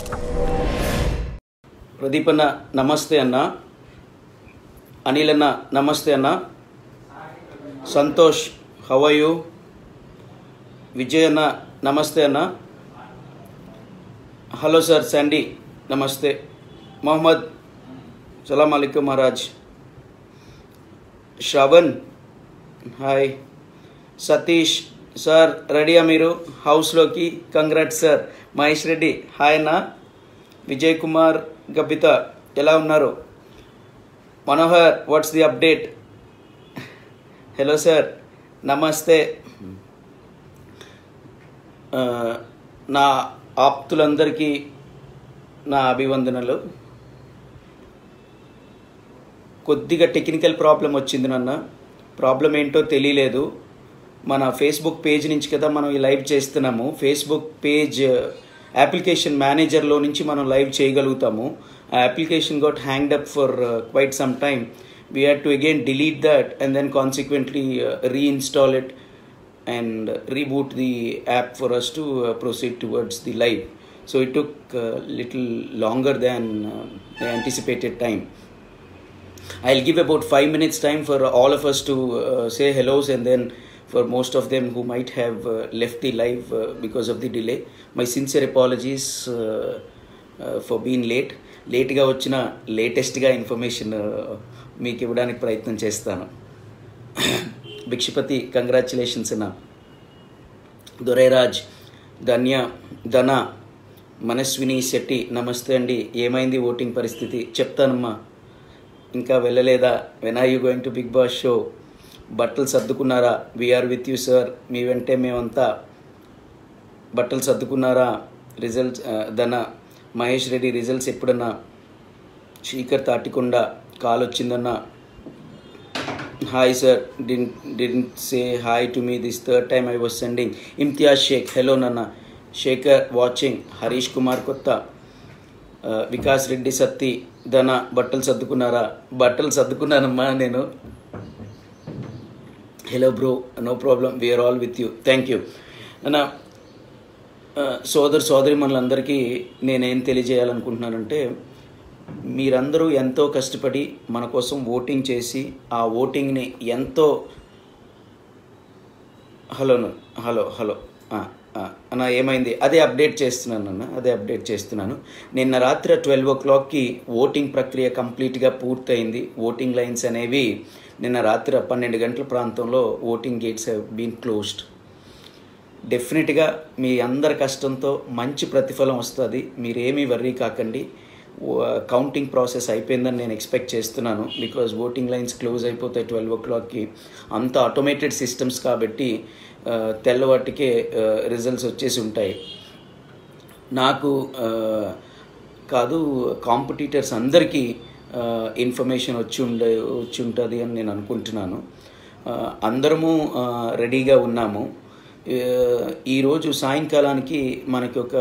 ప్రదీప్ అన్న నమస్తే అన్న అనిల్ అన్న నమస్తే అన్న సంతోష్ హవయు విజయ్ అన్న నమస్తే అన్న హలో సార్ శాండీ నమస్తే మొహమ్మద్ సలాం అలైకుం మహారాజ్ శ్రవణ్ హాయ్ సతీష్ సార్ రెడీయా మీరు హౌస్లోకి congrats sir Mahesh Reddy hi అన్న విజయ్ కుమార్ గబ్బిత ఎలా ఉన్నారు Manohar what's the update hello sir నమస్తే ఆ, నా ఆప్తులందరికీ నా అభివందనలు కొద్దిగా టెక్నికల్ ప్రాబ్లం వచ్చింది నాన్న ప్రాబ్లం ఏంటో తెలియలేదు మన ఫేస్బుక్ పేజ్ నుంచి కదా మనం ఈ లైవ్ చేస్తున్నాము ఫేస్బుక్ పేజ్ అప్లికేషన్ మేనేజర్లో నుంచి మనం లైవ్ చేయగలుగుతాము ఆ application got hanged up for quite some time we had to again delete that and then consequently reinstall it and reboot the app for us to uh, proceed towards the live. So it took a little longer than uh, the anticipated time. I'll give about five minutes time for all of us to uh, say hellos and then for most of them who might have uh, left the live uh, because of the delay. My sincere apologies uh, uh, for being late. లేట్గా వచ్చిన లేటెస్ట్గా information మీకు ఇవ్వడానికి ప్రయత్నం చేస్తాను Bhikshapathi congratulations అన్న దొరైరాజ్ ధన్య ధన మనస్విని శెట్టి నమస్తే అండి ఏమైంది ఓటింగ్ పరిస్థితి చెప్తానమ్మా ఇంకా వెళ్ళలేదా when are you going to big Boss show బట్టలు సర్దుకున్నారా వీఆర్ విత్ యూ సార్ మీ వెంటే మేమంతా బట్టలు సర్దుకున్నారా రిజల్ట్స్ ధన మహేష్ రెడ్డి రిజల్ట్స్ ఎప్పుడన్నా శీకర్ తాటికొండ కాల్ వచ్చిందన్నా hi sir didn't didn't say hi to me this third time I was sending Imtiaz Shaik hello నన్న శేఖర్ వాచింగ్ హరీష్ కుమార్ కొత్త ఆ, వికాస్ రెడ్డి సత్తి ధన బట్టలు సర్దుకున్నారా బట్టలు సర్దుకున్నానమ్మా నేను hello bro no problem we're all with you thank you అన్న ఆ, సోదరు సోదరి మనందరికీ నేనేం తెలియజేయాలనుకుంటున్నానంటే మీరందరూ ఎంతో కష్టపడి మన కోసం ఓటింగ్ చేసి ఆ ఓటింగ్ని ఎంతో హలో న- హలో హలో ఆ, ఆ, అన్న ఏమైంది అదే అప్డేట్ చేస్తున్నాను అన్న అదే అప్డేట్ చేస్తున్నాను నిన్న రాత్రి ట్వెల్వ్ ఓ క్లాక్కి ఓటింగ్ ప్రక్రియ కంప్లీట్గా పూర్తయింది ఓటింగ్ లైన్స్ అనేవి నిన్న రాత్రి పన్నెండు గంటల ప్రాంతంలో voting gates have been closed డెఫినెట్గా మీ అందరి కష్టంతో మంచి ప్రతిఫలం వస్తుంది మీరేమీ వర్రీ కాకండి కౌంటింగ్ ప్రాసెస్ అయిపోయిందని నేను ఎక్స్పెక్ట్ చేస్తున్నాను బికాజ్ ఓటింగ్ లైన్స్ క్లోజ్ అయిపోతాయి ట్వెల్వ్ ఓ క్లాక్కి అంత ఆటోమేటెడ్ సిస్టమ్స్ కాబట్టి ఆ, తెల్లవాటికే రిజల్ట్స్ వచ్చేసి ఉంటాయి నాకు ఆ, కాదు కాంపిటీటర్స్ అందరికీ ఇన్ఫర్మేషన్ వచ్చి ఉండే వచ్చి ఉంటుంది అని నేను అనుకుంటున్నాను ఆ, అందరము ఆ, రెడీగా ఉన్నాము ఆ, ఈరోజు సాయంకాలానికి మనకి ఒక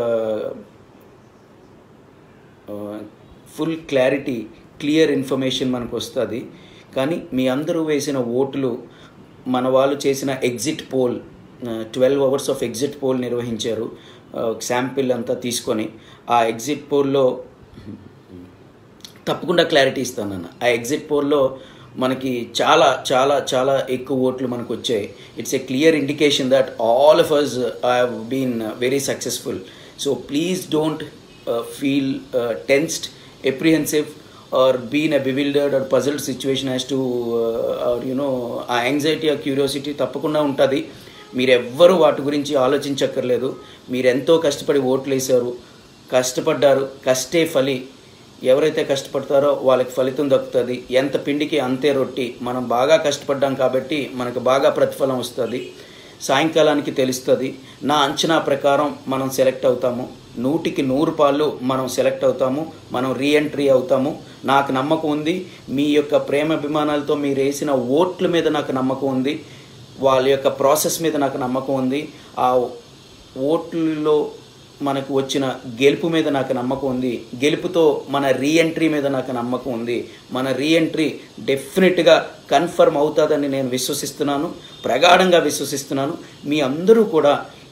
ఫుల్ క్లారిటీ క్లియర్ ఇన్ఫర్మేషన్ మనకు వస్తుంది కానీ మీ అందరూ వేసిన ఓట్లు మన వాళ్ళు చేసిన exit poll twelve hours of exit poll నిర్వహించారు శాంపిల్ అంతా తీసుకొని ఆ ఎగ్జిట్ పోల్లో తప్పకుండా క్లారిటీ ఇస్తానన్న ఆ ఎగ్జిట్ పోల్లో మనకి చాలా చాలా చాలా ఎక్కువ ఓట్లు మనకు వచ్చాయి it's a clear indication that all of us have been very successful so please don't feel tensed apprehensive or been a bewildered or puzzled situation as to or you know uh anxiety uh curiosity తప్పకుండా ఉంటుంది మీరెవ్వరూ వాటి గురించి ఆలోచించక్కర్లేదు మీరెంతో కష్టపడి ఓట్లు వేశారు కష్టపడ్డారు కష్టే ఫలి ఎవరైతే కష్టపడతారో వాళ్ళకి ఫలితం దక్కుతుంది ఎంత పిండికి అంతే రొట్టి మనం బాగా కష్టపడ్డాం కాబట్టి మనకు బాగా ప్రతిఫలం వస్తుంది సాయంకాలానికి తెలుస్తుంది నా అంచనా ప్రకారం మనం సెలెక్ట్ అవుతాము నూటికి నూరు పాళ్ళు మనం సెలెక్ట్ అవుతాము మనం రీఎంట్రీ అవుతాము నాకు నమ్మకం ఉంది మీ యొక్క ప్రేమ అభిమానాలతో మీరు వేసిన ఓట్ల మీద నాకు నమ్మకం ఉంది వాళ్ళ యొక్క ప్రాసెస్ మీద నాకు నమ్మకం ఉంది ఆ ఓట్లలో మనకు వచ్చిన గెలుపు మీద నాకు నమ్మకం ఉంది గెలుపుతో మన రీఎంట్రీ మీద నాకు నమ్మకం ఉంది మన రీఎంట్రీ డెఫినెట్గా కన్ఫర్మ్ అవుతుందని నేను విశ్వసిస్తున్నాను ప్రగాఢంగా విశ్వసిస్తున్నాను మీ అందరూ కూడా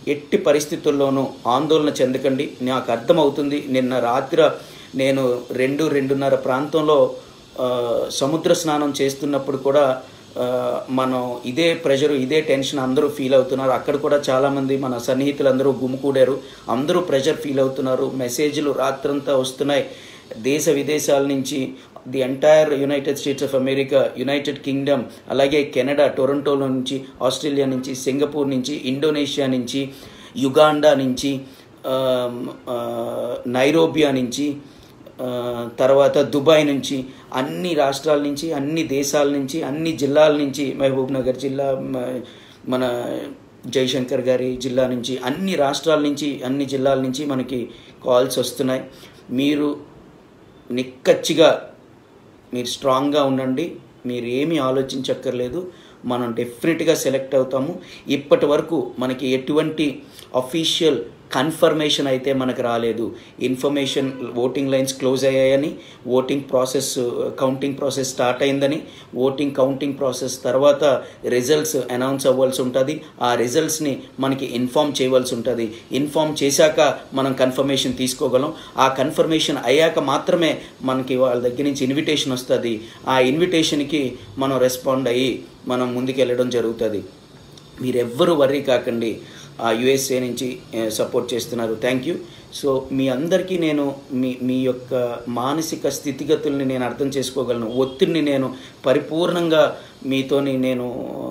ఎట్టి పరిస్థితుల్లోనూ ఆందోళన చెందకండి నాకు అర్థమవుతుంది నిన్న రాత్రి నేను రెండు రెండున్నర ప్రాంతంలో ఆ, సముద్ర స్నానం చేస్తున్నప్పుడు కూడా ఆ, మనం ఇదే ప్రెషర్ ఇదే టెన్షన్ అందరూ ఫీల్ అవుతున్నారు అక్కడ కూడా చాలామంది మన సన్నిహితులందరూ గుమికూడారు అందరూ ప్రెషర్ ఫీల్ అవుతున్నారు మెసేజ్లు రాత్రంతా వస్తున్నాయి దేశ విదేశాల నుంచి the entire United States of America United Kingdom అలాగే కెనడా టొరంటోలో నుంచి ఆస్ట్రేలియా నుంచి సింగపూర్ నుంచి ఇండోనేషియా నుంచి యుగాండా నుంచి ఆమ్, ఆ, నైరోబియా నుంచి ఆ, తర్వాత దుబాయ్ నుంచి అన్ని రాష్ట్రాల నుంచి అన్ని దేశాల నుంచి అన్ని జిల్లాల నుంచి మహబూబ్ నగర్ జిల్లా మ- మన జయశంకర్ గారి జిల్లా నుంచి అన్ని రాష్ట్రాల నుంచి అన్ని జిల్లాల నుంచి మనకి కాల్స్ వస్తున్నాయి మీరు నిక్కచ్చిగా మీరు స్ట్రాంగ్గా ఉండండి మీరు ఏమీ ఆలోచించక్కర్లేదు మనం డెఫినెట్గా సెలెక్ట్ అవుతాము ఇప్పటి వరకు మనకి ఎటువంటి అఫీషియల్ కన్ఫర్మేషన్ అయితే మనకు రాలేదు ఇన్ఫర్మేషన్ ఓటింగ్ లైన్స్ క్లోజ్ అయ్యాయని voting process counting process start అయిందని ఓటింగ్ కౌంటింగ్ ప్రాసెస్ తర్వాత రిజల్ట్స్ అనౌన్స్ అవ్వాల్సి ఉంటుంది ఆ రిజల్ట్స్ని మనకి ఇన్ఫామ్ చేయవలసి ఉంటుంది ఇన్ఫామ్ చేశాక మనం కన్ఫర్మేషన్ తీసుకోగలం ఆ కన్ఫర్మేషన్ అయ్యాక మాత్రమే మనకి వాళ్ళ దగ్గర నుంచి ఇన్విటేషన్ వస్తుంది ఆ ఇన్విటేషన్కి మనం రెస్పాండ్ అయ్యి మనం ముందుకెళ్ళడం జరుగుతుంది మీరెవ్వరూ వర్రీ కాకండి ఆ యుఎస్ఏ నుంచి సపోర్ట్ చేస్తున్నారు థ్యాంక్ యూ సో మీ అందరికీ నేను మీ మీ యొక్క మానసిక స్థితిగతుల్ని నేను అర్థం చేసుకోగలను ఒత్తిడిని నేను పరిపూర్ణంగా మీతోని నేను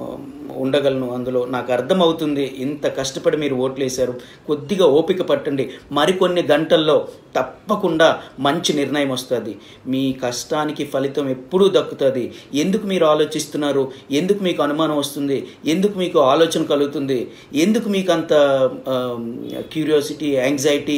ఉండగలను అందులో నాకు అర్థమవుతుంది ఇంత కష్టపడి మీరు ఓట్లు వేశారు కొద్దిగా ఓపిక పట్టండి మరికొన్ని గంటల్లో తప్పకుండా మంచి నిర్ణయం వస్తుంది మీ కష్టానికి ఫలితం ఎప్పుడూ దక్కుతుంది ఎందుకు మీరు ఆలోచిస్తున్నారు ఎందుకు మీకు అనుమానం వస్తుంది ఎందుకు మీకు ఆలోచన కలుగుతుంది ఎందుకు మీకు అంత క్యూరియాసిటీ యాంగ్జైటీ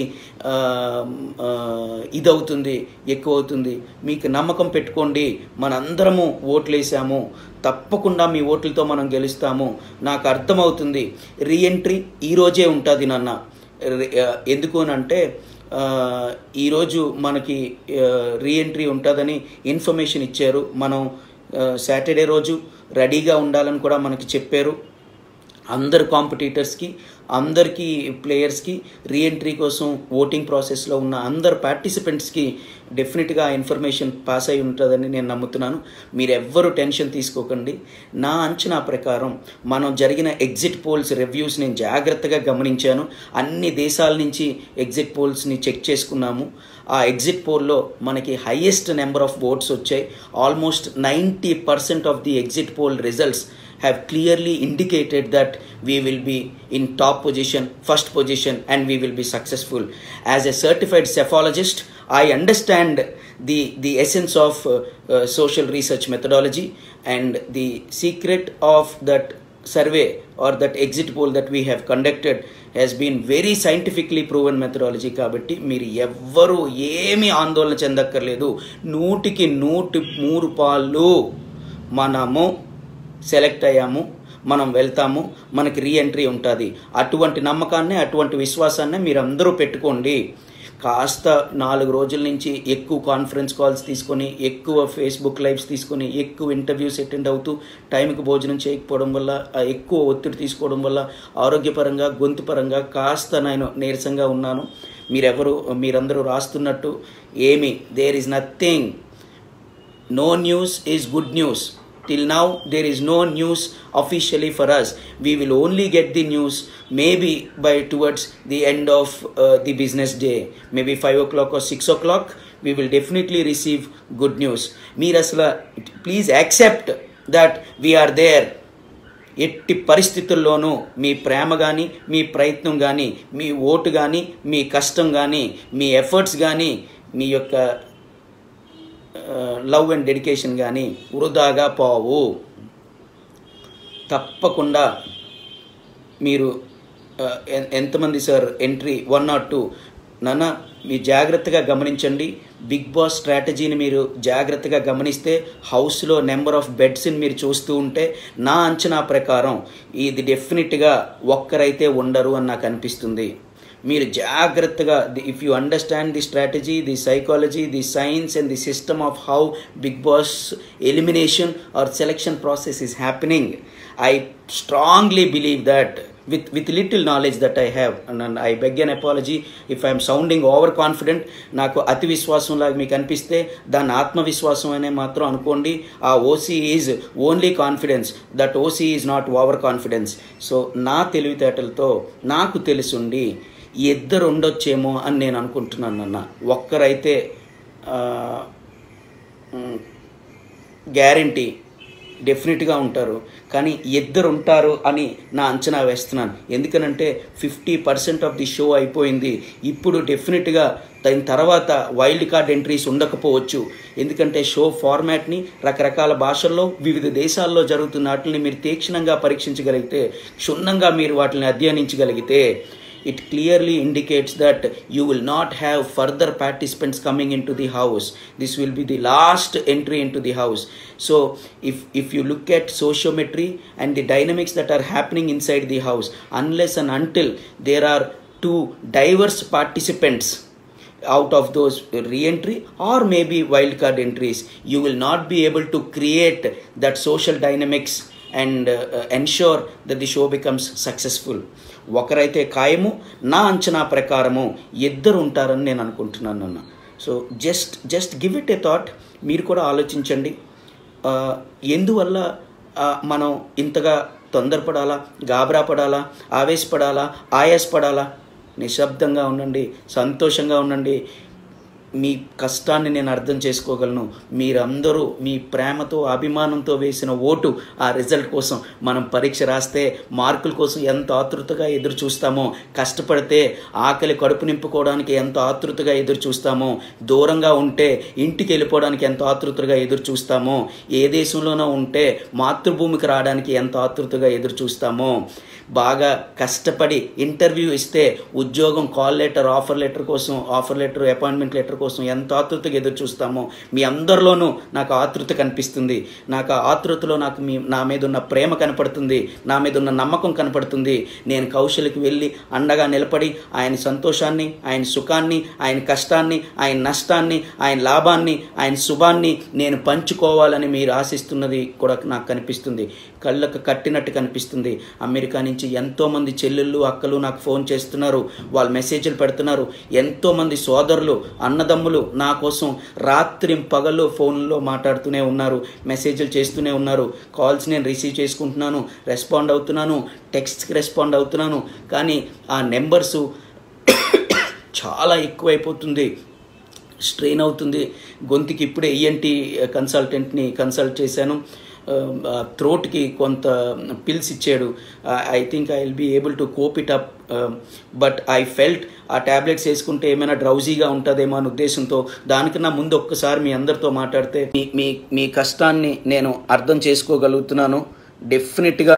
ఇదవుతుంది ఎక్కువ అవుతుంది మీకు నమ్మకం పెట్టుకోండి మనందరము ఓట్లేసాము తప్పకుండా మీ ఓట్లతో మనం గెలుస్తాము నాకు అర్థమవుతుంది రీఎంట్రీ ఈరోజే ఉంటుంది నాన్న రి- ఆ, ఎందుకు అని అంటే ఆ, ఈరోజు మనకి రీఎంట్రీ ఉంటుందని ఇన్ఫర్మేషన్ ఇచ్చారు మనం సాటర్డే రోజు రెడీగా ఉండాలని కూడా మనకి చెప్పారు అందరు కాంపిటీటర్స్కి అందరికీ ప్లేయర్స్కి రీఎంట్రీ కోసం ఓటింగ్ ప్రాసెస్లో ఉన్న అందరు పార్టిసిపెంట్స్కి డెఫినెట్గా ఆ ఇన్ఫర్మేషన్ పాస్ అయి ఉంటుందని నేను నమ్ముతున్నాను మీరు ఎవ్వరూ టెన్షన్ తీసుకోకండి నా అంచనా ప్రకారం మనం జరిగిన ఎగ్జిట్ పోల్స్ రివ్యూస్ నేను జాగ్రత్తగా గమనించాను అన్ని దేశాల నుంచి ఎగ్జిట్ పోల్స్ని చెక్ చేసుకున్నాము ఆ ఎగ్జిట్ పోల్లో మనకి హైయెస్ట్ నెంబర్ ఆఫ్ ఓట్స్ వచ్చాయి almost ninety percent of the exit poll results have clearly indicated that we will be in top position, first position, and we will be successful. As a certified cephalogist, I understand the, the essence of uh, uh, social research methodology and the secret of that survey or that exit poll that we have conducted has been very scientifically proven methodology కాబట్టి మీరు ఎవ్వరూ ఏమీ ఆందోళన చెందక్కర్లేదు నూటికి నూటి మూడు పాళ్ళు మనము సెలెక్ట్ అయ్యాము మనం వెళ్తాము మనకి రీఎంట్రీ ఉంటుంది అటువంటి నమ్మకాన్ని అటువంటి విశ్వాసాన్ని మీరు అందరూ పెట్టుకోండి కాస్త నాలుగు రోజుల నుంచి ఎక్కువ కాన్ఫరెన్స్ కాల్స్ తీసుకొని ఎక్కువ ఫేస్బుక్ లైవ్స్ తీసుకొని ఎక్కువ ఇంటర్వ్యూస్ అటెండ్ అవుతూ టైంకి భోజనం చేయకపోవడం వల్ల ఆ ఎక్కువ ఒత్తిడి తీసుకోవడం వల్ల ఆరోగ్యపరంగా గొంతుపరంగా కాస్త నేను నీరసంగా ఉన్నాను మీరెవరు మీరందరూ రాస్తున్నట్టు ఏమి there is nothing no news is good news till now there is no news officially for us we will only get the news maybe by towards the end of uh, the business day maybe 5 o'clock or 6 o'clock we will definitely receive good news మీరు అసలు please accept that we're there ఎట్టి పరిస్థితుల్లోనూ మీ ప్రేమ కానీ మీ ప్రయత్నం కానీ మీ vote కానీ మీ కష్టం కానీ మీ ఎఫర్ట్స్ కానీ మీ యొక్క లవ్ అండ్ డెడికేషన్ కానీ వృధాగా పోవు తప్పకుండా మీరు ఆ, ఎ- ఎంతమంది sir entry one not two నాన్న మీరు జాగ్రత్తగా గమనించండి బిగ్ బాస్ స్ట్రాటజీని మీరు జాగ్రత్తగా గమనిస్తే హౌస్లో నెంబర్ ఆఫ్ బెడ్స్ని మీరు చూస్తూ ఉంటే నా అంచనా ప్రకారం ఇది డెఫినెట్గా ఒక్కరైతే ఉండరు అని నాకు అనిపిస్తుంది మీరు జాగ్రత్తగా if you understand the strategy the psychology the science and the system of how Bigg Boss elimination or selection process is happening I strongly believe that with with little knowledge that I have and, and I beg an apology if I am sounding over confident నాకు అతి విశ్వాసం లాగా మీకు అనిపిస్తే దాన్ని ఆత్మవిశ్వాసం అనే మాత్రం అనుకోండి ఆ OC is only confidence that OC is not over confidence so నా తెలివితేటలతో నాకు తెలుసుండి ఇద్దరు ఉండొచ్చేమో అని నేను అనుకుంటున్నాను అన్న ఒక్కరైతే గ్యారంటీ డెఫినెట్గా ఉంటారు కానీ ఇద్దరు ఉంటారు అని నా అంచనా వేస్తున్నాను ఎందుకనంటే fifty percent of the show అయిపోయింది ఇప్పుడు డెఫినెట్గా దాని తర్వాత వైల్డ్ కార్డ్ ఎంట్రీస్ ఉండకపోవచ్చు ఎందుకంటే షో ఫార్మాట్ని రకరకాల భాషల్లో వివిధ దేశాల్లో జరుగుతున్న వాటిని మీరు తీక్షణంగా పరీక్షించగలిగితే క్షుణ్ణంగా మీరు వాటిని అధ్యయనించగలిగితే it clearly indicates that you will not have further participants coming into the house this will be the last entry into the house so if if you look at sociometry and the dynamics that are happening inside the house unless and until there are two diverse participants out of those re-entry or maybe wildcard entries you will not be able to create that social dynamics and uh, uh, ensure that the show becomes successful ఒకరైతే ఖాయము నా అంచనా ప్రకారము ఇద్దరు ఉంటారని నేను అనుకుంటున్నాను అన్న so just just give it a thought మీరు కూడా ఆలోచించండి ఆ, ఎందువల్ల ఆ, మనం ఇంతగా తొందరపడాలా గాబరా పడాలా ఆవేశపడాలా ఆయాసపడాలా నిశ్శబ్దంగా ఉండండి సంతోషంగా ఉండండి మీ కష్టాన్ని నేను అర్థం చేసుకోగలను మీరందరూ మీ ప్రేమతో అభిమానంతో వేసిన ఓటు ఆ రిజల్ట్ కోసం మనం పరీక్ష రాస్తే మార్కుల కోసం ఎంత ఆతృతగా ఎదురు చూస్తామో కష్టపడితే ఆకలి కడుపు నింపుకోవడానికి ఎంత ఆతృతగా ఎదురు చూస్తామో దూరంగా ఉంటే ఇంటికి వెళ్ళిపోవడానికి ఎంత ఆతృతగా ఎదురు చూస్తామో ఏ దేశంలోనో ఉంటే మాతృభూమికి రావడానికి ఎంత ఆతృతగా ఎదురు చూస్తామో బాగా కష్టపడి ఇంటర్వ్యూ ఇస్తే ఉద్యోగం కాల్ లెటర్ ఆఫర్ లెటర్ కోసం ఆఫర్ లెటర్ అపాయింట్మెంట్ లెటర్ కోసం ఎంత ఆతృతగా ఎదురు చూస్తామో మీ అందరిలోనూ నాకు ఆతృత కనిపిస్తుంది నాకు ఆ ఆతృతలో నాకు మీ నా మీద ఉన్న ప్రేమ కనపడుతుంది నా మీద ఉన్న నమ్మకం కనపడుతుంది నేను కౌశల్కి వెళ్ళి అండగా నిలబడి ఆయన సంతోషాన్ని ఆయన సుఖాన్ని ఆయన కష్టాన్ని ఆయన నష్టాన్ని ఆయన లాభాన్ని ఆయన శుభాన్ని నేను పంచుకోవాలని మీరు ఆశిస్తున్నది కూడా నాకు కనిపిస్తుంది కళ్ళకు కట్టినట్టు కనిపిస్తుంది అమెరికా నుంచి ఎంతోమంది చెల్లెళ్ళు అక్కలు నాకు ఫోన్ చేస్తున్నారు వాళ్ళు మెసేజ్లు పెడుతున్నారు ఎంతోమంది సోదరులు అన్నదమ్ములు నా కోసం రాత్రి పగలు ఫోన్లో మాట్లాడుతూనే ఉన్నారు మెసేజ్లు చేస్తూనే ఉన్నారు కాల్స్ నేను రిసీవ్ చేసుకుంటున్నాను రెస్పాండ్ అవుతున్నాను టెక్స్ట్కి రెస్పాండ్ అవుతున్నాను కానీ ఆ నెంబర్సు చాలా ఎక్కువైపోతుంది స్ట్రెయిన్ అవుతుంది గొంతుకి ఇప్పుడే ఈఎన్టీ కన్సల్టెంట్ని కన్సల్ట్ చేశాను థ్రోట్కి కొంత పిల్స్ ఇచ్చాడు I think I will be able to cope it up but I felt ఆ ట్యాబ్లెట్స్ వేసుకుంటే ఏమైనా డ్రౌజీగా ఉంటుందేమో అనే ఉద్దేశంతో దానికన్నా ముందు ఒక్కసారి మీ అందరితో మాట్లాడితే మీ మీ మీ కష్టాన్ని నేను అర్థం చేసుకోగలుగుతున్నాను డెఫినెట్గా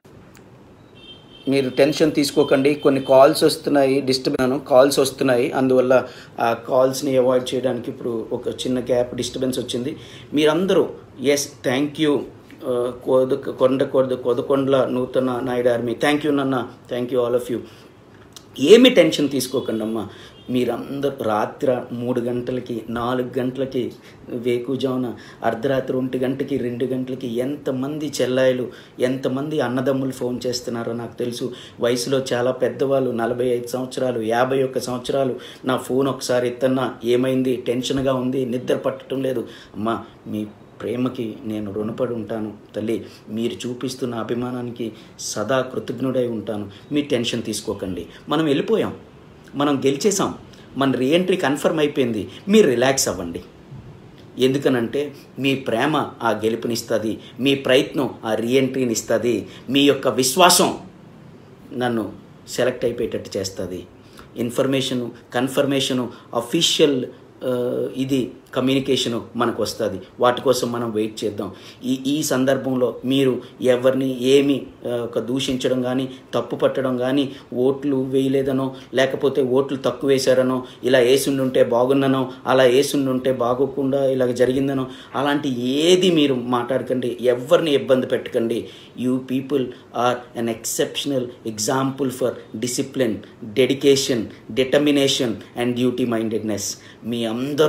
మీరు టెన్షన్ తీసుకోకండి కొన్ని కాల్స్ వస్తున్నాయి డిస్టర్బ్ కాల్స్ వస్తున్నాయి అందువల్ల ఆ కాల్స్ని అవాయిడ్ చేయడానికి ఇప్పుడు ఒక చిన్న గ్యాప్ డిస్టర్బెన్స్ వచ్చింది మీరందరూ ఎస్ థ్యాంక్ యూ కోద కొండ కొద కొదకొండల Nutan Naidu army thank you నాన్న thank you all of you ఏమి టెన్షన్ తీసుకోకండి అమ్మా మీరందరూ రాత్రి మూడు గంటలకి నాలుగు గంటలకి వేకుజామున అర్ధరాత్రి ఒంటి గంటకి రెండు గంటలకి ఎంతమంది చెల్లాయిలు ఎంతమంది అన్నదమ్ములు ఫోన్ చేస్తున్నారో నాకు తెలుసు వయసులో చాలా పెద్దవాళ్ళు నలభై ఐదు సంవత్సరాలు యాభై ఒక్క సంవత్సరాలు నా ఫోన్ ఒకసారి ఎత్తన్నా ఏమైంది టెన్షన్గా ఉంది నిద్ర పట్టడం లేదు అమ్మా మీ ప్రేమకి నేను రుణపడి ఉంటాను తల్లి మీరు చూపిస్తున్న అభిమానానికి సదా కృతజ్ఞుడై ఉంటాను మీ టెన్షన్ తీసుకోకండి మనం వెళ్ళిపోయాం మనం గెలిచేసాం మన రీఎంట్రీ కన్ఫర్మ్ అయిపోయింది మీరు రిలాక్స్ అవ్వండి ఎందుకనంటే మీ ప్రేమ ఆ గెలుపునిస్తుంది మీ ప్రయత్నం ఆ రీఎంట్రీని ఇస్తుంది మీ యొక్క విశ్వాసం నన్ను సెలెక్ట్ అయిపోయేటట్టు చేస్తుంది ఇన్ఫర్మేషను కన్ఫర్మేషను అఫీషియల్ ఇది కమ్యూనికేషను మనకు వస్తుంది వాటి కోసం మనం వెయిట్ చేద్దాం ఈ ఈ సందర్భంలో మీరు ఎవరిని ఏమి ఆ, ఒక దూషించడం కానీ తప్పు పట్టడం కానీ ఓట్లు వేయలేదనో లేకపోతే ఓట్లు తక్కువ వేశారనో ఇలా వేసుండుంటే బాగున్ననో అలా వేసుండుంటే బాగోకుండా ఇలాగ జరిగిందనో అలాంటి ఏది మీరు మాట్లాడకండి ఎవరిని ఇబ్బంది పెట్టకండి you people are an exceptional example for discipline dedication determination and duty mindedness మీ అందరూ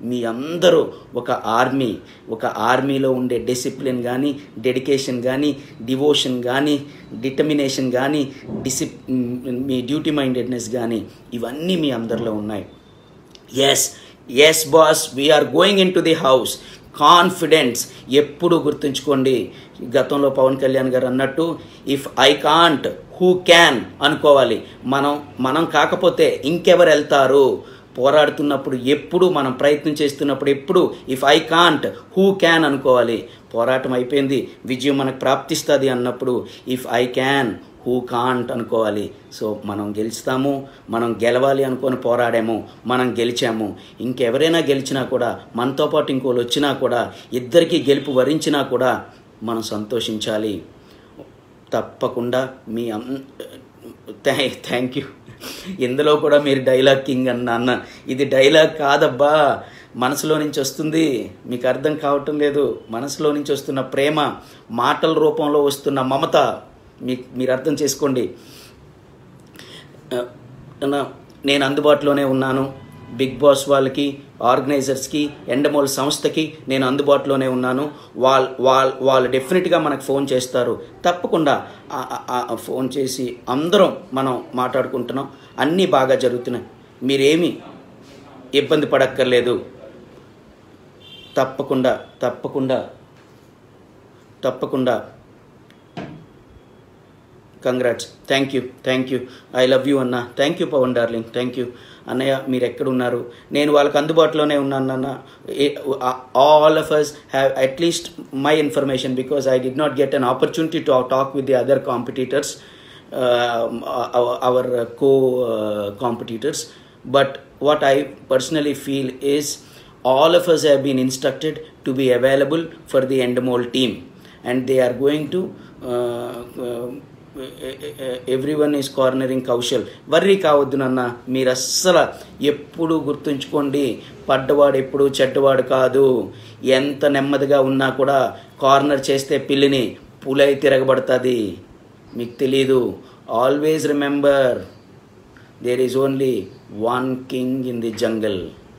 మీ అందరూ ఒక ఆర్మీ ఒక ఆర్మీలో ఉండే డిసిప్లిన్ కానీ డెడికేషన్ కానీ డివోషన్ కానీ డిటర్మినేషన్ కానీ డిసిప్ మీ డ్యూటీ మైండెడ్నెస్ కానీ ఇవన్నీ మీ అందరిలో ఉన్నాయి yes yes boss we're going into the house confidence ఎప్పుడు గుర్తుంచుకోండి గతంలో పవన్ కళ్యాణ్ గారు అన్నట్టు if I can't who can అనుకోవాలి మనం మనం కాకపోతే ఇంకెవరు వెళ్తారు పోరాడుతున్నప్పుడు ఎప్పుడు మనం ప్రయత్నం చేస్తున్నప్పుడు ఎప్పుడు if I can't who can అనుకోవాలి పోరాటం అయిపోయింది విజయం మనకు ప్రాప్తిస్తుంది అన్నప్పుడు if I can who can't అనుకోవాలి సో మనం గెలుస్తాము మనం గెలవాలి అనుకొని పోరాడాము మనం గెలిచాము ఇంకెవరైనా గెలిచినా కూడా మనతో పాటు ఇంకోళ్ళు వచ్చినా కూడా ఇద్దరికి గెలుపు వరించినా కూడా మనం సంతోషించాలి తప్పకుండా మీ థ్యాంక్ యూ ఇందులో కూడా మీరు డైలాగ్ కింగ్ అన్న అన్న ఇది డైలాగ్ కాదబ్బా మనసులో నుంచి వస్తుంది మీకు అర్థం కావటం లేదు మనసులో నుంచి వస్తున్న ప్రేమ మాటల రూపంలో వస్తున్న మమత మీ మీరు అర్థం చేసుకోండి నేను అందుబాటులోనే ఉన్నాను బిగ్ బాస్ వాళ్ళకి ఆర్గనైజర్స్కి ఎండమోల్ సంస్థకి నేను అందుబాటులోనే ఉన్నాను వాళ్ళ వాళ్ళ వాళ్ళు డెఫినెట్గా మనకు ఫోన్ చేస్తారు తప్పకుండా ఫోన్ చేసి అందరం మనం మాట్లాడుకుంటున్నాం అన్నీ బాగా జరుగుతున్నాయి మీరేమి ఇబ్బంది పడక్కర్లేదు తప్పకుండా తప్పకుండా తప్పకుండా congrats thank you thank you I love you అన్న thank you Pawan darling thank you అన్నయ్య మీరు ఎక్కడున్నారు నేను వాళ్ళకి అందుబాటులోనే ఉన్నాను అన్న all of us have at least my information because I did not get an opportunity to talk with the other competitors our co competitors but what I personally feel is all of us have been instructed to be available for the endemol team and they are going to uh, uh, everyone is cornering Kaushal worry కావద్దు నాన్న మీరు అస్సలు ఎప్పుడు గుర్తుంచుకోండి పడ్డవాడు ఎప్పుడు చెడ్డవాడు కాదు ఎంత నెమ్మదిగా ఉన్నా కూడా కార్నర్ చేస్తే పిల్లిని పులై తిరగబడుతుంది మీకు తెలీదు always remember there is only one king in the jungle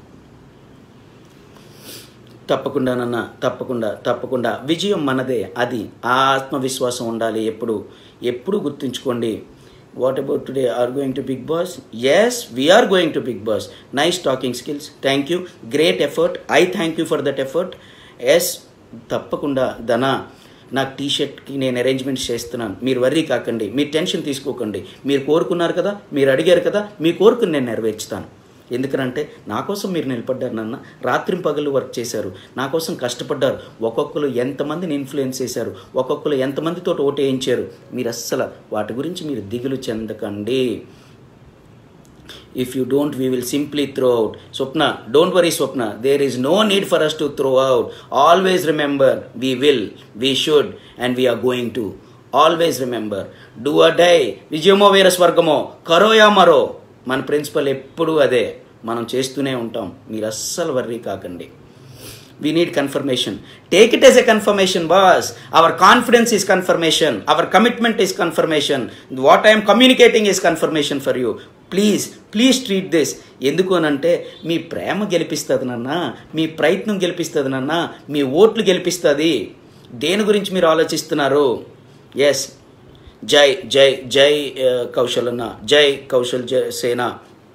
తప్పకుండా నాన్న తప్పకుండా తప్పకుండా విజయం మనదే అది ఆ ఆత్మవిశ్వాసం ఉండాలి ఎప్పుడు ఎప్పుడు గుర్తుంచుకోండి what about today are going to big Boss yes we're going to big Boss nice talking skills thank you great effort I thank you for that effort yes తప్పకుండా ధనా నాకు టీ షర్ట్కి నేను అరేంజ్మెంట్స్ చేస్తున్నాను మీరు వర్రీ కాకండి మీరు tension తీసుకోకండి మీరు కోరుకున్నారు కదా మీరు అడిగారు కదా మీ కోరుకుని నేను నెరవేర్చుతాను ఎందుకనంటే నా కోసం మీరు నిలబడ్డారు నాన్న రాత్రి పగలు వర్క్ చేశారు నా కోసం కష్టపడ్డారు ఒక్కొక్కరు ఎంతమందిని ఇన్ఫ్లుయెన్స్ చేశారు ఒక్కొక్కరు ఎంతమందితో ఓటు వేయించారు మీరు అస్సలు వాటి గురించి మీరు దిగులు చెందకండి if you don't we will simply throw out Swapna don't worry Swapna there is no need for us to throw out always remember we will we should and we're going to always remember do or die విజయమో వీర స్వర్గమో కరోయా మరో మన principal ఎప్పుడూ అదే మనం చేస్తూనే ఉంటాం మీరు అస్సలు వర్రీ కాకండి we need confirmation take it as a confirmation boss our confidence is confirmation our commitment is confirmation what i am communicating is confirmation for you please please treat this ఎందుకు అనంటే మీ ప్రేమ గెలిపిస్తుంది నాన్న మీ ప్రయత్నం గెలిపిస్తుంది నాన్న మీ ఓట్లు గెలిపిస్తుంది దేని గురించి మీరు ఆలోచిస్తున్నారు ఎస్ జై జై జై కౌశల్ అన్న జై కౌశల్ జై సేన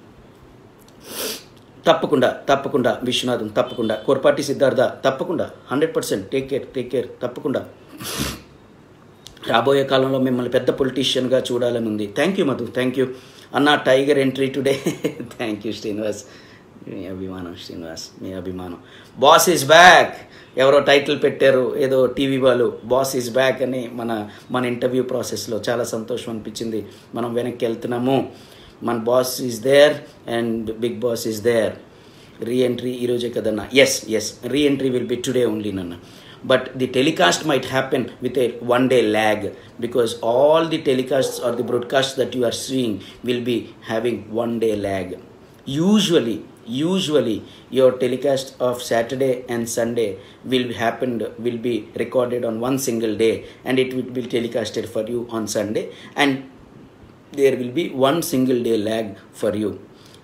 తప్పకుండా తప్పకుండా విశ్వనాథం తప్పకుండా కొరపాటి సిద్ధార్థ తప్పకుండా hundred percent take care take care తప్పకుండా రాబోయే కాలంలో మిమ్మల్ని పెద్ద పొలిటీషియన్గా చూడాలని ఉంది thank you Madhu thank you అన్న tiger entry today thank you Srinivas మీ అభిమానం శ్రీనివాస్ మీ అభిమానం బాస్ ఈజ్ బ్యాక్ ఎవరో టైటిల్ పెట్టారు ఏదో టీవీ వాళ్ళు బాస్ ఈజ్ బ్యాక్ అని మన మన ఇంటర్వ్యూ ప్రాసెస్లో చాలా సంతోషం అనిపించింది మనం వెనక్కి వెళ్తున్నాము మన boss is there and Bigg Boss is there reentry ఈరోజే కదన్నా yes yes reentry will be today only నన్న but the telecast might happen with a one day lag because all the telecasts or the broadcasts that you are seeing will be having one day lag usually usually your telecast of saturday and sunday will happen will be recorded on one single day and it will be telecasted for you on sunday and there will be one single day lag for you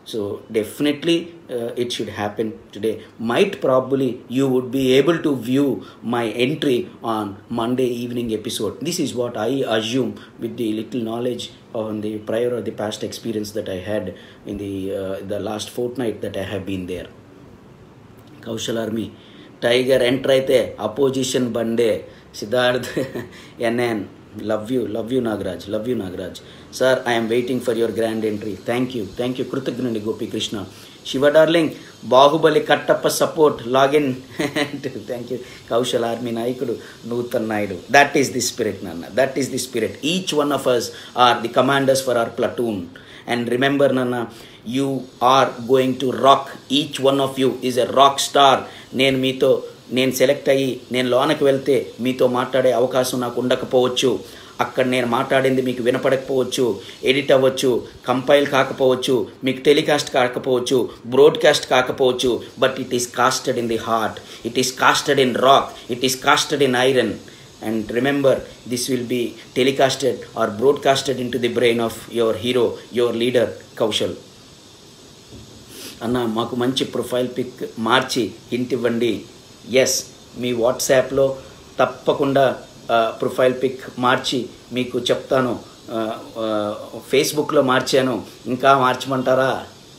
So definitely uh, it should happen today. Might probably you would be able to view my entry on Monday evening episode. This is what I assume with the little knowledge on the prior or the past experience that I had in the uh, the last fortnight that I have been there. Kaushal army tiger enter అయితే opposition బండే సిద్ధార్థ్ ఎన్ఎన్ love you love you Nagaraj love you Nagaraj sir I'm waiting for your grand entry thank you thank you కృతజ్ఞుడి Gopikrishna Shiva darling Baahubali Kattappa support login thank you Kaushal army నాయకుడు Nutan Naidu that is the spirit నాన్న that is the spirit each one of us are the commanders for our platoon and remember నన్న you are going to rock each one of you is a rock star నేను మీతో నేను select అయ్యి నేను లోనకి వెళ్తే మీతో మాట్లాడే అవకాశం నాకు ఉండకపోవచ్చు అక్కడ నేను మాట్లాడింది మీకు వినపడకపోవచ్చు ఎడిట్ అవ్వచ్చు కంపైల్ కాకపోవచ్చు మీకు టెలికాస్ట్ కాకపోవచ్చు బ్రోడ్కాస్ట్ కాకపోవచ్చు but it is casted in the heart it is casted in rock it is casted in iron and remember this will be telecasted or broadcasted into the brain of your hero your leader Kaushal అన్న మాకు మంచి profile pic మార్చి ఇంటివ్వండి yes మీ వాట్సాప్లో తప్పకుండా profile pic మార్చి మీకు చెప్తాను ఫేస్బుక్లో మార్చాను ఇంకా మార్చమంటారా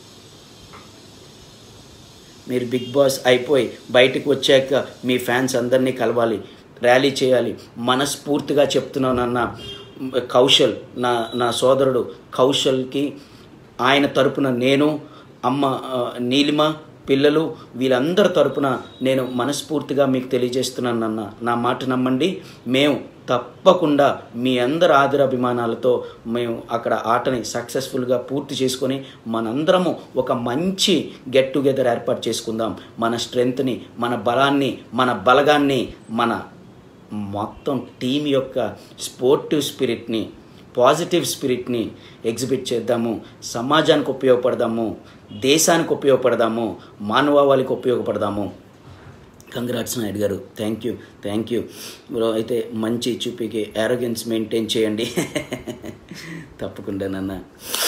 మీరు బిగ్ బాస్ అయిపోయి బయటకు వచ్చాక మీ ఫ్యాన్స్ అందరినీ కలవాలి ర్యాలీ చేయాలి మనస్ఫూర్తిగా చెప్తున్నానన్న కౌశల్ నా నా సోదరుడు కౌశల్కి ఆయన తరపున నేను అమ్మ ఆ, నీలిమ పిల్లలు వీళ్ళందరి తరపున నేను మనస్ఫూర్తిగా మీకు తెలియజేస్తున్నానన్న నా మాట నమ్మండి మేము తప్పకుండా మీ అందరి ఆదరాభిమానాలతో మేము అక్కడ ఆటని సక్సెస్ఫుల్గా పూర్తి చేసుకొని మనందరము ఒక మంచి గెట్ టుగెదర్ ఏర్పాటు చేసుకుందాం మన స్ట్రెంగ్త్ని మన బలాన్ని మన బలగాన్ని మన మొత్తం టీం యొక్క స్పోర్టివ్ స్పిరిట్ని పాజిటివ్ స్పిరిట్ని ఎగ్జిబిట్ చేద్దాము సమాజానికి ఉపయోగపడదాము దేశానికి ఉపయోగపడదాము మానవాళికి ఉపయోగపడదాము కంగ్రాట్స్ నాయుడు గారు thank you thank you bro అయితే మంచి చూపికి ఆరోగెన్స్ మెయింటైన్ చేయండి తప్పకుండా నాన్న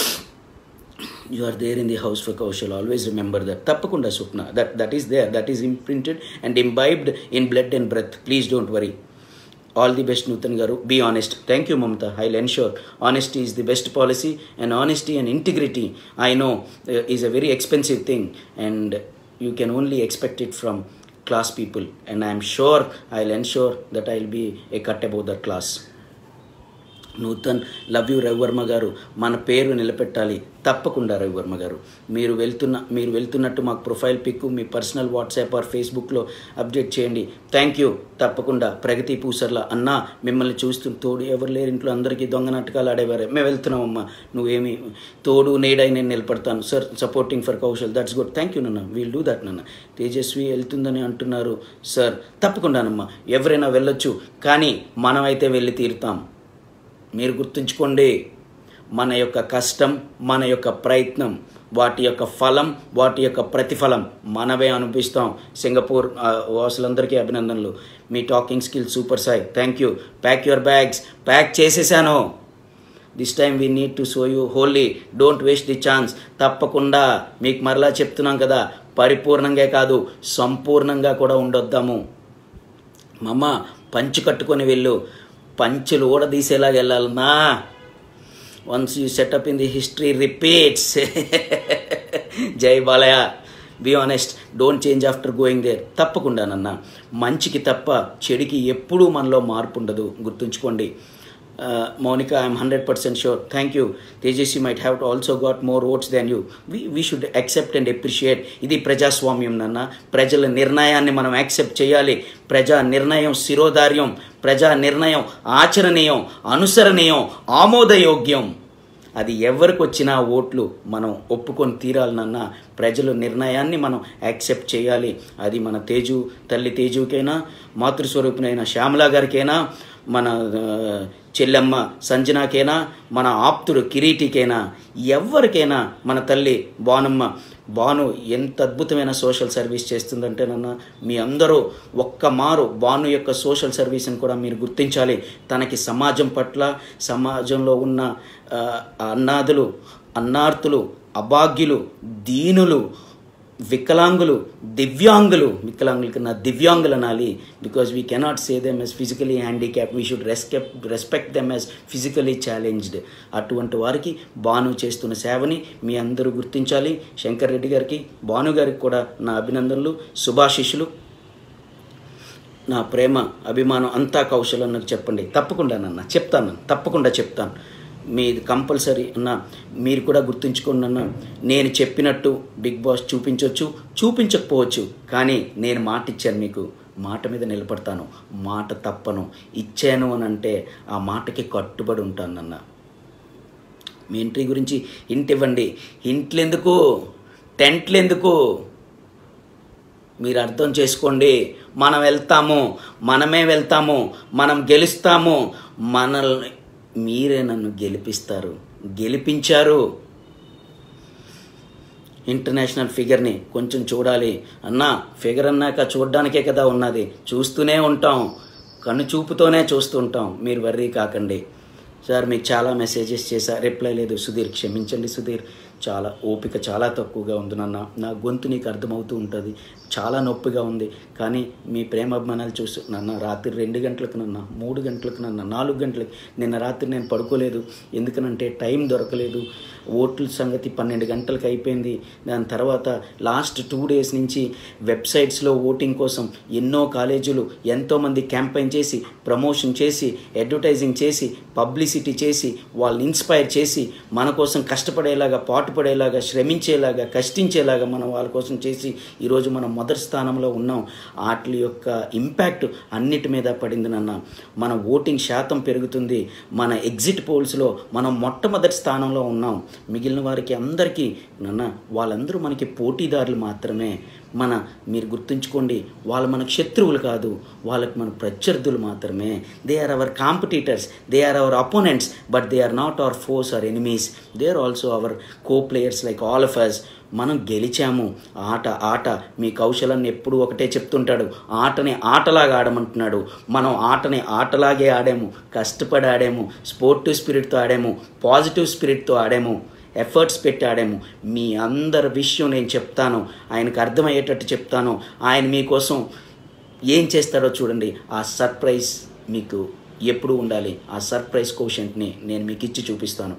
you are there in the house for Kaushal always remember that తప్పకుండా Swapna that that is there that is imprinted and imbibed in blood and breath please don't worry all the best Nutan గారు be honest thank you Mamata I ensure honesty is the best policy and honesty and integrity I know is a very expensive thing and you can only expect it from class people and i am sure i'll ensure that i'll be a cut above that class Nutan love you Ravi Varma గారు మన పేరు నిలబెట్టాలి తప్పకుండా రవివర్మ గారు మీరు వెళ్తున్న మీరు వెళ్తున్నట్టు మాకు ప్రొఫైల్ పిక్ మీ పర్సనల్ వాట్సాప్ ఆర్ ఫేస్బుక్లో అప్డేట్ చేయండి థ్యాంక్ యూ తప్పకుండా ప్రగతి పూసర్ల అన్నా మిమ్మల్ని చూస్తూ తోడు ఎవరు లేరు ఇంట్లో అందరికీ దొంగ నాటకాలు ఆడేవారే మేము వెళ్తున్నామమ్మా నువ్వేమి తోడు నీడై నేను నిలబడతాను sir supporting for Kaushal that's good thank you నన్న వీల్ డూ దట్ నన్న తేజస్వి వెళ్తుందని అంటున్నారు సార్ తప్పకుండానమ్మా ఎవరైనా వెళ్ళొచ్చు కానీ మనమైతే వెళ్ళి తీరుతాం మీరు గుర్తుంచుకోండి మన యొక్క కష్టం మన యొక్క ప్రయత్నం వాటి యొక్క ఫలం వాటి యొక్క ప్రతిఫలం మనమే అనిపిస్తాం సింగపూర్ ఆ, వాసులందరికీ అభినందనలు మీ talking skill super Sai thank you pack your bags pack చేసేసాను this time we need to show you wholly don't waste the chance తప్పకుండా మీకు మరలా చెప్తున్నాం కదా పరిపూర్ణంగా కాదు సంపూర్ణంగా కూడా ఉండొద్దాము మమ్మ పంచు కట్టుకొని వెళ్ళు పంచులు ఊడదీసేలాగా వెళ్ళాలన్నా once you set up in the history repeats జై Balayya be honest don't change after going there తప్పకుండానన్నా మంచికి తప్ప చెడికి ఎప్పుడూ మనలో మార్పు ఉండదు గుర్తుంచుకోండి Mounika I'm hundred percent sure thank you Tejaswi might have also got more votes than you we we should accept and appreciate ఇది ప్రజాస్వామ్యం నాన్న ప్రజల నిర్ణయాన్ని మనం యాక్సెప్ట్ చేయాలి ప్రజా నిర్ణయం శిరోధార్యం ప్రజా నిర్ణయం ఆచరణీయం అనుసరణీయం ఆమోదయోగ్యం అది ఎవరికి వచ్చినా ఓట్లు మనం ఒప్పుకొని తీరాలనన్నా ప్రజల నిర్ణయాన్ని మనం యాక్సెప్ట్ చేయాలి అది మన తేజు తల్లి తేజుకైనా మాతృస్వరూపినైన శ్యామలా గారికైనా మన ఆ, చెల్లెమ్మ సంజనాకైనా మన ఆప్తుడు కిరీటికైనా ఎవరికైనా మన తల్లి బానమ్మ బాను ఎంత అద్భుతమైన సోషల్ సర్వీస్ చేస్తుందంటేనన్నా మీ అందరూ ఒక్క మారు బాను యొక్క సోషల్ సర్వీస్ని కూడా మీరు గుర్తించాలి తనకి సమాజం పట్ల సమాజంలో ఉన్న ఆ, అన్నాదులు అన్నార్తులు అభాగ్యులు దీనులు వికలాంగులు దివ్యాంగులు వికలాంగుల కన్నా దివ్యాంగులు అనాలి because we cannot say them as physically handicap we should రెస్కెప్ respect them as physically challenged అటువంటి వారికి భాను చేస్తున్న సేవని మీ అందరూ గుర్తించాలి శంకర్ రెడ్డి గారికి భాను గారికి కూడా నా అభినందనలు శుభాశిష్యులు నా ప్రేమ అభిమానం అంతా కౌశలం నాకు చెప్పండి తప్పకుండా నన్న చెప్తాను తప్పకుండా చెప్తాను మీది కంపల్సరీ అన్న మీరు కూడా గుర్తుంచుకోండి అన్న నేను చెప్పినట్టు బిగ్ బాస్ చూపించవచ్చు చూపించకపోవచ్చు కానీ నేను మాట ఇచ్చాను మీకు మాట మీద నిలబడతాను మాట తప్పను ఇచ్చాను అని అంటే ఆ మాటకి కట్టుబడి ఉంటానన్న మీ ఎంట్రీ గురించి హింట్ ఇవ్వండి హింట్లు ఎందుకు టెంట్లు ఎందుకు మీరు అర్థం చేసుకోండి మనం వెళ్తాము మనమే వెళ్తాము మనం గెలుస్తాము మనల్ని మీరే నన్ను గెలిపిస్తారు గెలిపించారు ఇంటర్నేషనల్ ఫిగర్ని కొంచెం చూడాలి అన్నా ఫిగర్ అన్నాక చూడడానికే కదా ఉన్నది చూస్తూనే ఉంటాం కన్ను చూపుతోనే చూస్తుంటాం మీరు వర్రీ కాకండి సార్ మీకు చాలా మెసేజెస్ చేశా రిప్లై లేదు సుధీర్ క్షమించండి సుధీర్ చాలా ఓపిక చాలా తక్కువగా ఉంది నాన్న నా గొంతు నీకు అర్థమవుతూ ఉంటుంది చాలా నొప్పిగా ఉంది కానీ మీ ప్రేమాభిమానాలు చూస్తూ నన్న రాత్రి రెండు గంటలకు నన్న మూడు గంటలకు నన్న నాలుగు గంటలకు నిన్న రాత్రి నేను పడుకోలేదు ఎందుకనంటే టైం దొరకలేదు ఓట్ల సంగతి పన్నెండు గంటలకు అయిపోయింది దాని తర్వాత లాస్ట్ టూ డేస్ నుంచి వెబ్సైట్స్లో ఓటింగ్ కోసం ఎన్నో కాలేజీలు ఎంతోమంది క్యాంపెయిన్ చేసి ప్రమోషన్ చేసి అడ్వర్టైజింగ్ చేసి పబ్లిసిటీ చేసి వాళ్ళని ఇన్స్పైర్ చేసి మన కోసం కష్టపడేలాగా పాటుపడేలాగా శ్రమించేలాగా కష్టించేలాగా మనం వాళ్ళ కోసం చేసి ఈరోజు మనం మొదటి స్థానంలో ఉన్నాం వాటి యొక్క ఇంపాక్ట్ అన్నిటి మీద పడింది నాన్న మన ఓటింగ్ శాతం పెరుగుతుంది మన ఎగ్జిట్ పోల్స్లో మనం మొట్టమొదటి స్థానంలో ఉన్నాం మిగిలిన వారికి అందరికీ నాన్న వాళ్ళందరూ మనకి పోటీదారులు మాత్రమే మన మీరు గుర్తుంచుకోండి వాళ్ళు మనకు శత్రువులు కాదు వాళ్ళకి మన ప్రత్యర్థులు మాత్రమే they are our competitors they are our opponents but they are not our foes or enemies they are also our co players like all of us మనం గెలిచాము ఆట ఆట మీ కౌశలాన్ని ఎప్పుడు ఒకటే చెప్తుంటాడు ఆటని ఆటలాగా ఆడమంటున్నాడు మనం ఆటని ఆటలాగే ఆడాము కష్టపడి ఆడాము స్పోర్టివ్ స్పిరిట్తో ఆడాము పాజిటివ్ స్పిరిట్తో ఆడాము ఎఫర్ట్స్ పెట్టి ఆడాము మీ అందరి విషయం నేను చెప్తాను ఆయనకు అర్థమయ్యేటట్టు చెప్తాను ఆయన మీకోసం ఏం చేస్తాడో చూడండి ఆ సర్ప్రైజ్ మీకు ఎప్పుడు ఉండాలి ఆ సర్ప్రైజ్ కోషంట్ని నేను మీకు ఇచ్చి చూపిస్తాను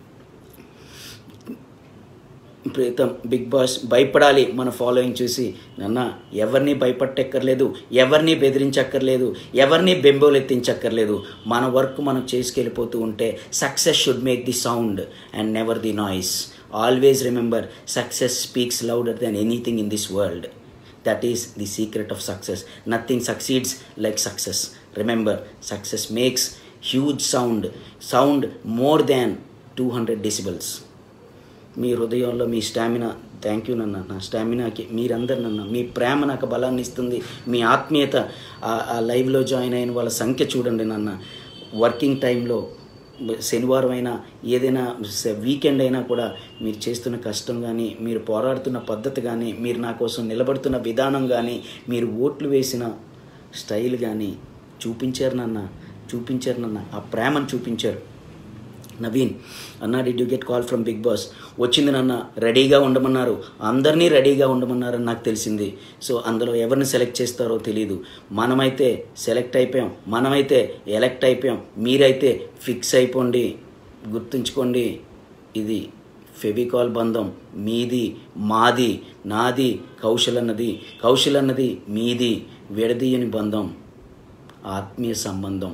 ప్రీతం బిగ్ బాస్ భయపడాలి మన ఫాలోయింగ్ చూసి నాన్న ఎవరిని భయపట్టక్కర్లేదు ఎవరిని బెదిరించక్కర్లేదు ఎవరిని బెంబోలెత్తించక్కర్లేదు మన వర్క్ మనం చేసుకెళ్ళిపోతూ ఉంటే success should make the sound and never the noise always remember success speaks louder than anything in this world that is the secret of success nothing succeeds like success remember success makes huge sound sound more than two hundred decibels మీ హృదయంలో మీ stamina thank you నన్న నా స్టామినాకి మీరందరు నన్న మీ ప్రేమ నాకు బలాన్ని ఇస్తుంది మీ ఆత్మీయత ఆ లైవ్లో జాయిన్ అయిన వాళ్ళ సంఖ్య చూడండి నన్న వర్కింగ్ టైంలో శనివారం అయినా ఏదైనా వీకెండ్ అయినా కూడా మీరు చేస్తున్న కష్టం కానీ మీరు పోరాడుతున్న పద్ధతి కానీ మీరు నా కోసం నిలబడుతున్న విధానం కానీ మీరు ఓట్లు వేసిన స్టైల్ కానీ చూపించారు నన్న చూపించారు నన్న ఆ ప్రేమను చూపించారు నవీన్ అన్నా did you get call from Bigg Boss వచ్చింది నాన్న రెడీగా ఉండమన్నారు అందరినీ రెడీగా ఉండమన్నారని నాకు తెలిసింది సో అందులో ఎవరిని సెలెక్ట్ చేస్తారో తెలియదు మనమైతే సెలెక్ట్ అయిపోయాం మనమైతే ఎలెక్ట్ అయిపోయాం మీరైతే ఫిక్స్ అయిపోండి గుర్తుంచుకోండి ఇది ఫెవికాల్ బంధం మీది మాది నాది కౌశల్ అన్నది కౌశల్ అన్నది మీది విడదీయని బంధం ఆత్మీయ సంబంధం